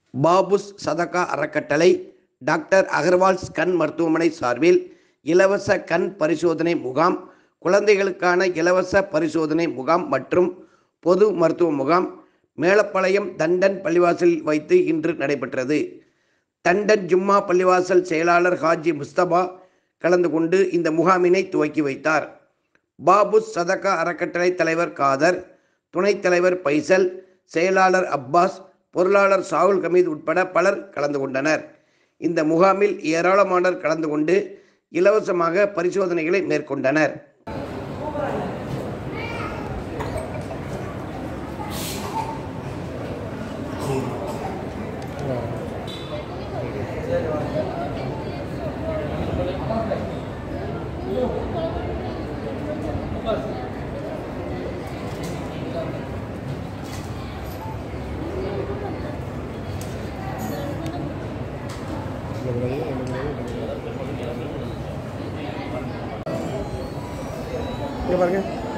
பாபுஸ் சதகா அறக்கட்டளை டாக்டர் அகர்வால்ஸ் கண் மருத்துவமனை சார்பில் இலவச கண் பரிசோதனை முகாம் குழந்தைகளுக்கான இலவச பரிசோதனை முகாம் மற்றும் பொது மருத்துவ முகாம் மேலப்பாளையம் தண்டன் பள்ளிவாசலில் வைத்து இன்று நடைபெற்றது தண்டன் ஜும்மா பள்ளிவாசல் செயலாளர் ஹாஜி முஸ்தபா கலந்து கொண்டு இந்த முகாமினை துவக்கி வைத்தார் பாபுஸ் சதகா அறக்கட்டளை தலைவர் காதர் துணைத் தலைவர் பைசல் செயலாளர் அப்பாஸ் பொருளாளர் சாகுல் கமீத் உட்பட பலர் கலந்து கொண்டனர் இந்த முகாமில் ஏராளமானோர் கலந்து கொண்டு இலவசமாக பரிசோதனைகளை மேற்கொண்டனர் இங்க பாருங்க